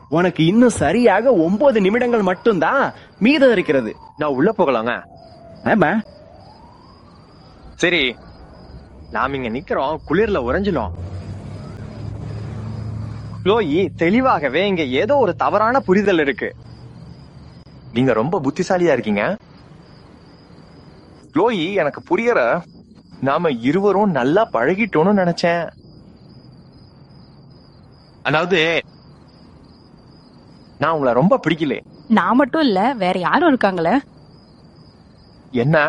உனக்கு இன்னும் சரியாக ஒன்பது நிமிடங்கள் மட்டும்தான் மீதம் இருக்கிறது நான் உள்ள போகலாங்க ஆமா சரி நாம இங்க நிக்கிறோம் குளிர்ல உறைஞ்சிலும் க்ளோயி தெளிவாகவே இங்க ஏதோ ஒரு தவறான புரிதல் இருக்கு நீங்க ரொம்ப புத்திசாலியா இருக்கீங்க க்ளோயி எனக்கு புரியற நாம இருவரும் நல்லா பழகிட்டோம்னு நினைச்சேன் அதாவது நான் உங்களை ரொம்ப பிடிக்கல நான் மட்டும் இல்ல வேற யாரும் இருக்காங்களே என்ன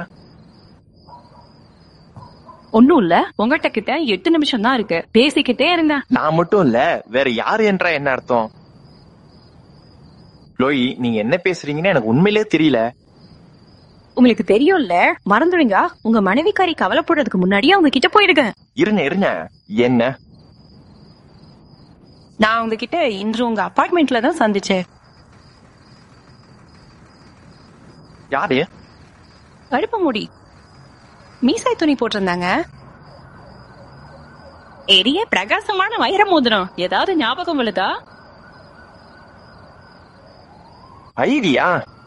ஒண்ணும் இல்ல உங்ககிட்ட கிட்ட எட்டு நிமிஷம் தான் இருக்கு பேசிக்கிட்டே இருந்தேன் நான் மட்டும் இல்ல வேற யாரு என்றா என்ன அர்த்தம் க்ளோயி நீங்க என்ன பேசுறீங்கன்னு எனக்கு உண்மையிலே தெரியல உங்களுக்கு தெரியும்ல மறந்துடுங்க உங்க மனைவிக்காரி கவலைப்படுறதுக்கு முன்னாடியே அவங்க கிட்ட போயிடுங்க இருங்க இருங்க என்ன நான் அவங்க கிட்ட இன்று உங்க அபார்ட்மெண்ட்ல தான் சந்திச்சேன் யாரு கருப்பு முடி மீசாய் துணி போட்டிருந்தாங்க எரிய பிரகாசமான வைர மோதிரம் ஏதாவது ஞாபகம் விழுதா ஐடியா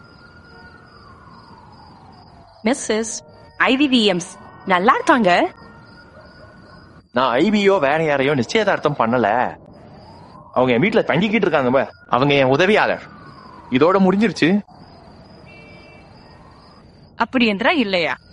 மிஸ்ஸஸ் ஐவிவிஎம்ஸ் நல்லா இருக்காங்க நான் ஐபியோ வேற யாரையோ நிச்சயதார்த்தம் பண்ணல அவங்க என் வீட்டுல தங்கிக்கிட்டு இருக்காங்க பா. அவங்க என் உதவியாளர் இதோட முடிஞ்சிருச்சு அப்படி என்றா இல்லையா